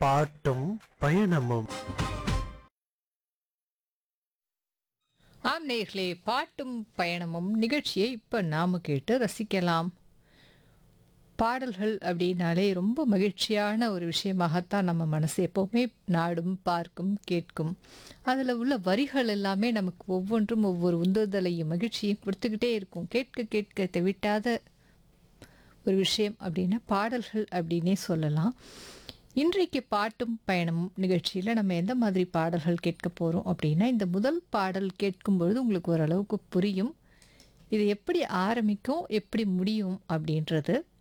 பாட்டும் பயணமும் ஆம் நேர்களே பாட்டும் பயணமும் நிகழ்ச்சியை இப்போ நாம கேட்டு ரசிக்கலாம் பாடல்கள் அப்படின்னாலே ரொம்ப மகிழ்ச்சியான ஒரு விஷயமாகத்தான் நம்ம மனசு எப்போவுமே நாடும் பார்க்கும் கேட்கும் அதில் உள்ள வரிகள் எல்லாமே நமக்கு ஒவ்வொன்றும் ஒவ்வொரு உந்துதலையும் மகிழ்ச்சியும் கொடுத்துக்கிட்டே இருக்கும் கேட்க கேட்க தெவிட்டாத ஒரு விஷயம் அப்படின்னா பாடல்கள் அப்படின்னே சொல்லலாம் இன்றைக்கு பாட்டும் பயணமும் நிகழ்ச்சியில் நம்ம எந்த மாதிரி பாடல்கள் கேட்க போகிறோம் அப்படின்னா இந்த முதல் பாடல் கேட்கும் பொழுது உங்களுக்கு ஓரளவுக்கு புரியும் இது எப்படி ஆரம்பிக்கும் எப்படி முடியும் அப்படின்றது